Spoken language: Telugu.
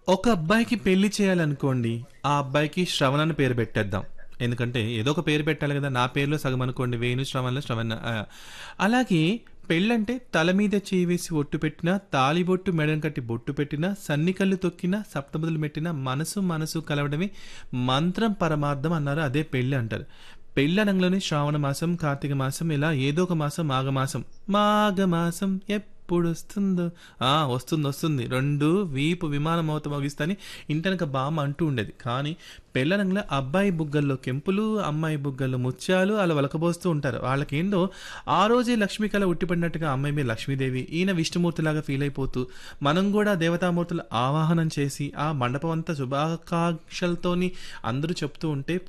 ఒక అబ్బాయికి పెళ్లి చేయాలనుకోండి ఆ అబ్బాయికి శ్రవణ్ అని పేరు పెట్టేద్దాం ఎందుకంటే ఏదో ఒక పేరు పెట్టాలి కదా నా పేరులో సగం అనుకోండి వేణు శ్రవణ్లో శ్రవణ్ ఆ, అలాగే పెళ్ళంటే తల మీద చేయి వేసి ఒట్టు పెట్టినా తాలిబొట్టు మెడను కట్టి బొట్టు పెట్టినా సన్నికళ్ళు తొక్కినా సప్తముదులు పెట్టినా మనసు మనసు కలవడమే మంత్రం పరమార్థం అన్నారు అదే పెళ్ళి అంటారు పెళ్ళనంలోని శ్రావణ మాసం కార్తీక మాసం ఇలా ఏదో ఒక మాసం మాఘమాసం మాఘమాసం ఎప్పుడు వస్తుందో ఆ వస్తుంది వస్తుంది రెండు వీపు విమానం అవుత మోగిస్తాని ఇంటనక బామ్మ అంటూ ఉండేది కానీ పెళ్ళనంలో అబ్బాయి బుగ్గల్లో కెంపులు అమ్మాయి బుగ్గల్లో ముత్యాలు అలా వలకబోస్తూ ఉంటారు వాళ్ళకేందో ఆ రోజే లక్ష్మీ కళ ఉట్టిపడినట్టుగా అమ్మాయి మీద లక్ష్మీదేవి ఈయన విష్ణుమూర్తిలాగా ఫీల్ అయిపోతూ మనం కూడా దేవతామూర్తులు ఆవాహనం చేసి ఆ మండపం అంతా శుభాకాంక్షలతోని అందరూ చెప్తూ ఉంటే